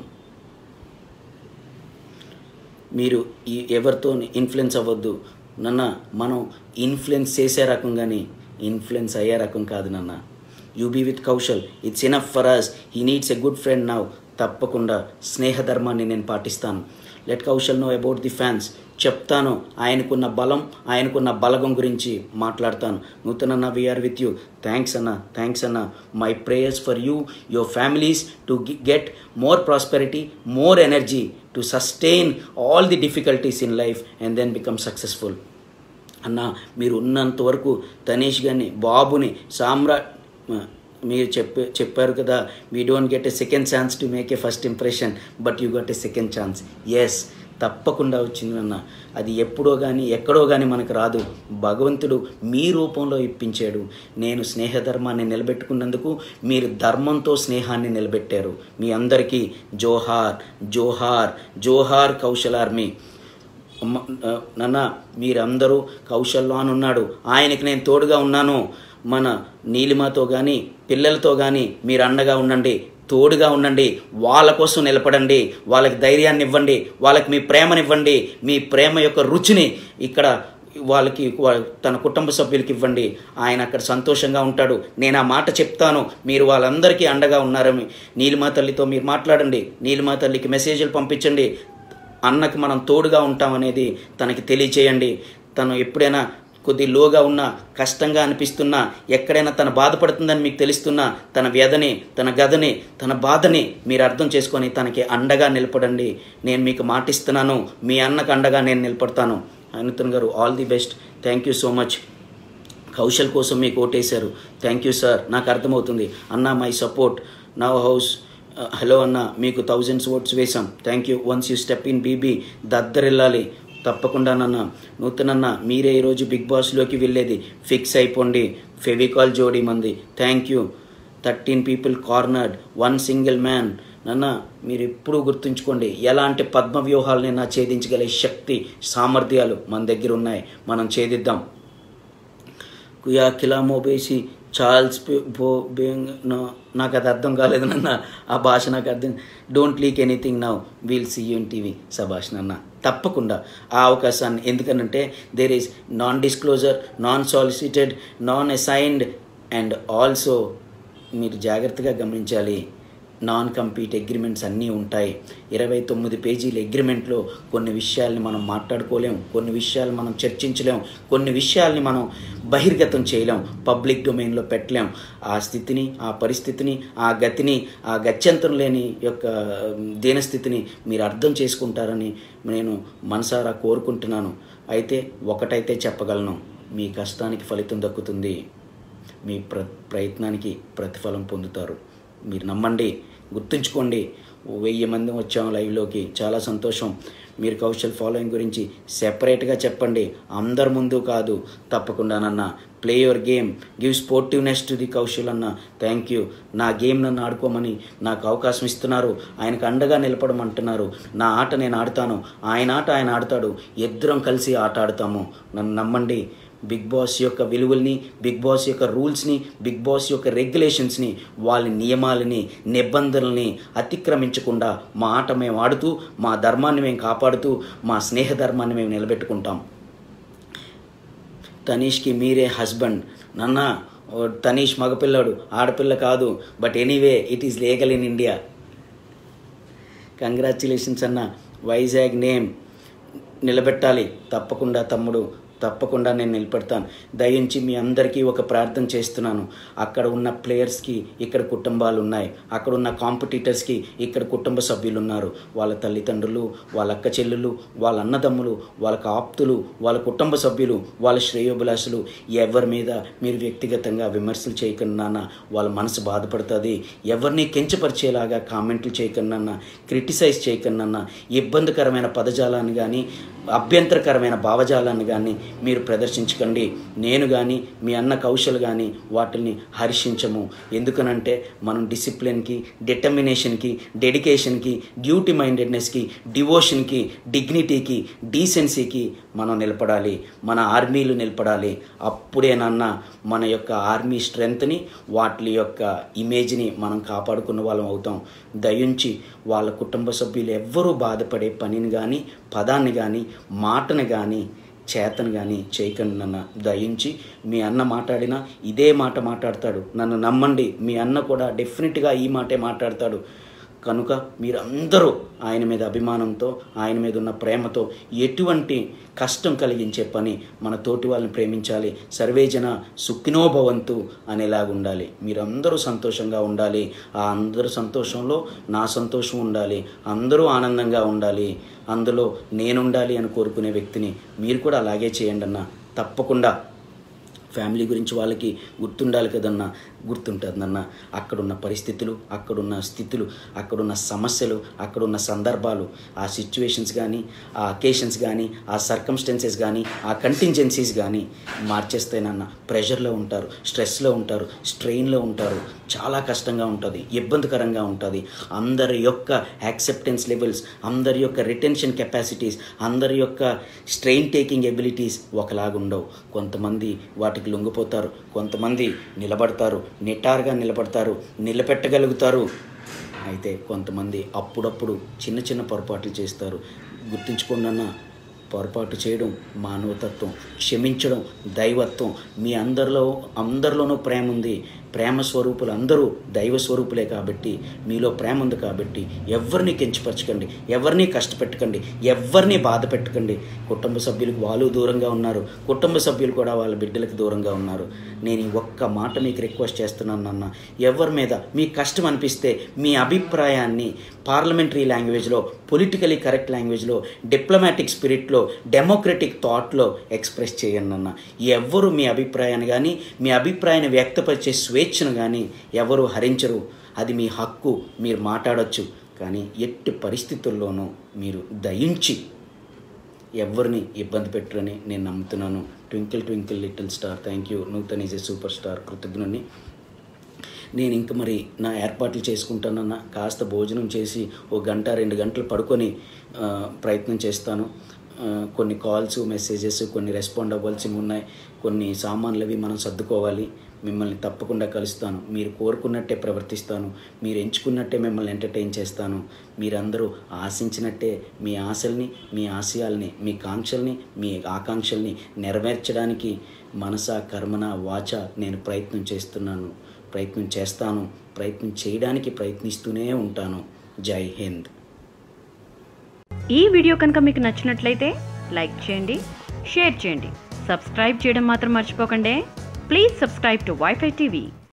మీరు ఈ ఎవరితో ఇన్ఫ్లుయెన్స్ అవ్వద్దు నన్న మనం ఇన్ఫ్లుయెన్స్ చేసే రకం కానీ ఇన్ఫ్లుయెన్స్ అయ్యే రకం కాదు నాన్న you be with Kaushal it's enough for us he needs a good friend now తప్పకుండా స్నేహధర్మాన్ని నేను పాటిస్తాను let Kaushal know about the fans చెప్తాను ఆయనకున్న బలం ఆయనకున్న బలగం గురించి మాట్లాడతాను నూతనన్న వీఆర్ విత్ యూ థ్యాంక్స్ అన్న థ్యాంక్స్ అన్న my prayers for you your families to get more prosperity more energy to sustain all the difficulties in life and then become successful అన్న మీరు ఉన్నంత వరకు తనీష్ గారిని బాబుని సామ్రా మీరు చెప్పే చెప్పారు కదా we don't get a second chance to make a first impression but you got a second chance yes తప్పకుండా వచ్చిందన్న అది ఎప్పుడో కానీ ఎక్కడో కానీ మనకు రాదు భగవంతుడు మీ రూపంలో ఇప్పించాడు నేను స్నేహధర్మాన్ని నిలబెట్టుకున్నందుకు మీరు ధర్మంతో స్నేహాన్ని నిలబెట్టారు మీ అందరికీ జోహార్ జోహార్ జోహార్ కౌశల్ ఆర్మీ అమ్మ, ఆ, నాన్న మీరందరూ కౌశల్లో అని ఉన్నాడు ఆయనకి నేను తోడుగా ఉన్నాను మన నీలిమతో కానీ పిల్లలతో కానీ మీరు అండగా ఉండండి తోడుగా ఉండండి వాళ్ళ కోసం నిలబడండి వాళ్ళకి ధైర్యాన్ని ఇవ్వండి వాళ్ళకి మీ ప్రేమనివ్వండి మీ ప్రేమ యొక్క రుచిని ఇక్కడ వాళ్ళకి వా- తన కుటుంబ సభ్యులకి ఇవ్వండి ఆయన అక్కడ సంతోషంగా ఉంటాడు నేను ఆ మాట చెప్తాను మీరు వాళ్ళందరికీ అండగా ఉన్నారని నీలిమా తల్లితో మీరు మాట్లాడండి నీలిమా తల్లికి మెసేజ్లు పంపించండి అన్నకి మనం తోడుగా ఉంటామనేది తనకి తెలియచేయండి తను ఎప్పుడైనా కొద్ది లోగా ఉన్నా కష్టంగా అనిపిస్తున్నా ఎక్కడైనా తన బాధపడుతుందని మీకు తెలుస్తున్నా తన వ్యధని తన గదని తన బాధని మీరు అర్థం చేసుకొని తనకి అండగా నిలబడండి నేను మీకు మాటిస్తున్నాను మీ అన్నకు అండగా నేను నిలబడతాను అనుతన్ గారు all the best thank you so much Kaushal కోసం మీకు ఓటేశారు థ్యాంక్ యూ సార్ నాకు అర్థమవుతుంది అన్న my support now house hello అన్న మీకు థౌజండ్స్ ఓట్స్ వేసాం thank you once you step in BB దద్దరిల్లాలి తప్పకుండా నాన్న నూతనన్న మీరే ఈరోజు బిగ్ బాస్లోకి వెళ్ళేది ఫిక్స్ అయిపోండి ఫెవికాల్ జోడీ మంది thank you thirteen people cornered one single man నాన్న మీరు ఎప్పుడూ గుర్తుంచుకోండి ఎలాంటి పద్మ వ్యూహాలనైనా ఛేదించగల శక్తి సామర్థ్యాలు మన దగ్గర ఉన్నాయి మనం ఛేదిద్దాం కుయా కిలా మోబేసి చార్ల్స్ పి- బో బేంగ్ నో నాకు అది అర్థం కాలేదు నాన్న ఆ భాష నాకు అర్థం don't leak anything now we'll see you in TV సభాష్ నాన్న తప్పకుండా ఆ అవకాశాన్ని ఎందుకనంటే there is non disclosure non solicited non assigned and also మీరు జాగ్రత్తగా గమనించాలి నాన్ కంపీట్ అగ్రిమెంట్స్ అన్నీ ఉంటాయి ఇరవై తొమ్మిది పేజీల అగ్రిమెంట్లో కొన్ని విషయాల్ని మనం మాట్లాడుకోలేం కొన్ని విషయాలు మనం చర్చించలేం కొన్ని విషయాల్ని మనం బహిర్గతం చేయలేం పబ్లిక్ డొమైన్లో పెట్టలేం ఆ స్థితిని ఆ పరిస్థితిని ఆ గతిని ఆ గత్యంతరం లేని యొక్క దీనస్థితిని మీరు అర్థం చేసుకుంటారని నేను మనసారా కోరుకుంటున్నాను అయితే ఒకటైతే చెప్పగలను మీ కష్టానికి ఫలితం దక్కుతుంది మీ ప్ర ప్రయత్నానికి ప్రతిఫలం పొందుతారు మీరు నమ్మండి గుర్తుంచుకోండి ఓ వెయ్యి మంది వచ్చాం లైవ్లోకి చాలా సంతోషం మీరు కౌశల్ ఫాలోయింగ్ గురించి సెపరేట్గా చెప్పండి అందరి ముందు కాదు తప్పకుండానన్న play your game give sportiveness to the Kaushal అన్న థ్యాంక్ యూ నా గేమ్ నన్ను ఆడుకోమని నాకు అవకాశం ఇస్తున్నారు ఆయనకు అండగా నిలబడమంటున్నారు నా ఆట నేను ఆడతాను ఆయన ఆట ఆయన ఆడతాడు ఇద్దరం కలిసి ఆట ఆడతాము నన్ను నమ్మండి బిగ్ బాస్ యొక్క విలువల్ని బిగ్ బాస్ యొక్క రూల్స్ని బిగ్ బాస్ యొక్క రెగ్యులేషన్స్ని వాళ్ళ నియమాలని నిబంధనల్ని అతిక్రమించకుండా మా ఆట మేము ఆడుతూ మా ధర్మాన్ని మేము కాపాడుతూ మా స్నేహ ధర్మాన్ని మేము నిలబెట్టుకుంటాం తనీష్కి మీరే హస్బెండ్ నాన్న ఓ తనీష్ మగపిల్లాడు ఆడపిల్ల కాదు but anyway it is legal in India congratulations అన్న వైజాగ్ నేమ్ నిలబెట్టాలి తప్పకుండా తమ్ముడు తప్పకుండా నేను నిలబెడతాను దయించి మీ అందరికీ ఒక ప్రార్థన చేస్తున్నాను అక్కడ ఉన్న ప్లేయర్స్కి ఇక్కడ కుటుంబాలు ఉన్నాయి అక్కడ ఉన్న కాంపిటీటర్స్కి ఇక్కడ కుటుంబ సభ్యులు ఉన్నారు వాళ్ళ తల్లిదండ్రులు వాళ్ళ అక్క చెల్లెలు వాళ్ళ అన్నదమ్ములు వాళ్ళకి ఆప్తులు వాళ్ళ కుటుంబ సభ్యులు వాళ్ళ శ్రేయోభిలాషులు ఎవరి మీద మీరు వ్యక్తిగతంగా విమర్శలు చేయకుండా నాన్న వాళ్ళ మనసు బాధపడుతుంది ఎవరిని కించపరిచేలాగా కామెంట్లు చేయకుండా నాన్న క్రిటిసైజ్ చేయకుండా నాన్న ఇబ్బందికరమైన పదజాలాన్ని కానీ అభ్యంతరకరమైన భావజాలాన్ని కానీ మీరు ప్రదర్శించకండి నేను కానీ మీ అన్న కౌశల్ కానీ వాటిని హర్షించము ఎందుకనంటే మనం డిసిప్లిన్కి డిటర్మినేషన్కి డెడికేషన్కి డ్యూటీ మైండెడ్నెస్కి డివోషన్కి డిగ్నిటీకి డీసెన్సీకి మనం నిలబడాలి మన ఆర్మీలు నిలబడాలి అప్పుడేనన్నా మన యొక్క ఆర్మీ స్ట్రెంగ్త్ని వాటి యొక్క ఇమేజ్ని మనం కాపాడుకున్న వాళ్ళం అవుతాం దయించి వాళ్ళ కుటుంబ సభ్యులు ఎవ్వరూ బాధపడే పనిని కానీ పదాన్ని కానీ మాటని కానీ చేతను కానీ చేయకండి నన్న దయించి మీ అన్న మాట్లాడినా ఇదే మాట మాట్లాడతాడు నన్ను నమ్మండి మీ అన్న కూడా డెఫినెట్గా ఈ మాటే మాట్లాడతాడు కనుక మీరందరూ ఆయన మీద అభిమానంతో ఆయన మీద ఉన్న ప్రేమతో ఎటువంటి కష్టం కలిగించే పని మన తోటి వాళ్ళని ప్రేమించాలి సర్వేజన సుఖినోభవంతు అనేలాగా ఉండాలి మీరందరూ సంతోషంగా ఉండాలి ఆ అందరూ సంతోషంలో నా సంతోషం ఉండాలి అందరూ ఆనందంగా ఉండాలి అందులో నేనుండాలి అని కోరుకునే వ్యక్తిని మీరు కూడా అలాగే చేయండి అన్న తప్పకుండా ఫ్యామిలీ గురించి వాళ్ళకి గుర్తుండాలి కదన్నా గుర్తుంటుందన్న అక్కడున్న పరిస్థితులు అక్కడున్న స్థితులు అక్కడున్న సమస్యలు అక్కడున్న సందర్భాలు ఆ సిచ్యువేషన్స్ కానీ ఆ అకేషన్స్ కానీ ఆ సర్కమ్స్టెన్సెస్ కానీ ఆ కంటింజెన్సీస్ కానీ మార్చేస్తేనన్న ప్రెషర్లో ఉంటారు స్ట్రెస్లో ఉంటారు స్ట్రెయిన్లో ఉంటారు చాలా కష్టంగా ఉంటుంది ఇబ్బందికరంగా ఉంటుంది అందరి యొక్క యాక్సెప్టెన్స్ లెవెల్స్ అందరి యొక్క రిటెన్షన్ కెపాసిటీస్ అందరి యొక్క స్ట్రెయిన్ టేకింగ్ ఎబిలిటీస్ ఒకలాగుండవు కొంతమంది వాటికి లొంగిపోతారు కొంతమంది నిలబడతారు నిటారుగా నిలబడతారు నిలబెట్టగలుగుతారు అయితే కొంతమంది అప్పుడప్పుడు చిన్న చిన్న పొరపాట్లు చేస్తారు గుర్తుంచుకోండి పొరపాటు చేయడం మానవతత్వం క్షమించడం దైవత్వం మీ అందరిలో అందరిలోనూ ప్రేమ ఉంది ప్రేమ స్వరూపులు అందరూ దైవ స్వరూపులే కాబట్టి మీలో ప్రేమ ఉంది కాబట్టి ఎవరిని కించపరచకండి ఎవరిని కష్టపెట్టకండి ఎవరిని బాధ పెట్టకండి కుటుంబ సభ్యులకు వాళ్ళు దూరంగా ఉన్నారు కుటుంబ సభ్యులు కూడా వాళ్ళ బిడ్డలకు దూరంగా ఉన్నారు నేను ఈ ఒక్క మాట మీకు రిక్వెస్ట్ చేస్తున్నాను అన్న ఎవరి మీద మీ కష్టం అనిపిస్తే మీ అభిప్రాయాన్ని పార్లమెంటరీ లాంగ్వేజ్లో పొలిటికలీ కరెక్ట్ లాంగ్వేజ్లో డిప్లొమాటిక్ స్పిరిట్లో డెమోక్రటిక్ థాట్లో ఎక్స్ప్రెస్ చేయండి అన్న ఎవ్వరు మీ అభిప్రాయాన్ని కానీ మీ అభిప్రాయాన్ని వ్యక్తపరిచే స్వేచ్ఛను కానీ ఎవరు హరించరు అది మీ హక్కు మీరు మాట్లాడొచ్చు కానీ ఎట్టి పరిస్థితుల్లోనూ మీరు దయించి ఎవరిని ఇబ్బంది పెట్టరని నేను నమ్ముతున్నాను twinkle twinkle little star thank you Nutan is a super star కృతజ్ఞుని నేను ఇంక మరి నా ఏర్పాట్లు చేసుకుంటానన్న కాస్త భోజనం చేసి ఓ గంట రెండు గంటలు పడుకొని ఆ, ప్రయత్నం చేస్తాను ఆ, కొన్ని కాల్స్ మెసేజెస్ కొన్ని రెస్పాండ్ అవ్వాల్సినవి ఉన్నాయి కొన్ని సామాన్లు అవి మనం సర్దుకోవాలి మిమ్మల్ని తప్పకుండా కలుస్తాను మీరు కోరుకున్నట్టే ప్రవర్తిస్తాను మీరు ఎంచుకున్నట్టే మిమ్మల్ని ఎంటర్టైన్ చేస్తాను మీరందరూ ఆశించినట్టే మీ ఆశల్ని మీ ఆశయాల్ని మీ కాంక్షల్ని మీ ఆకాంక్షల్ని నెరవేర్చడానికి మనస కర్మన వాచ నేను ప్రయత్నం చేస్తున్నాను ప్రయత్నం చేస్తాను ప్రయత్నం చేయడానికి ప్రయత్నిస్తూనే ఉంటాను జై హింద్ ఈ వీడియో కనుక మీకు నచ్చినట్లయితే లైక్ చేయండి షేర్ చేయండి సబ్స్క్రైబ్ చేయడం మాత్రం మర్చిపోకండి please subscribe to wifi TV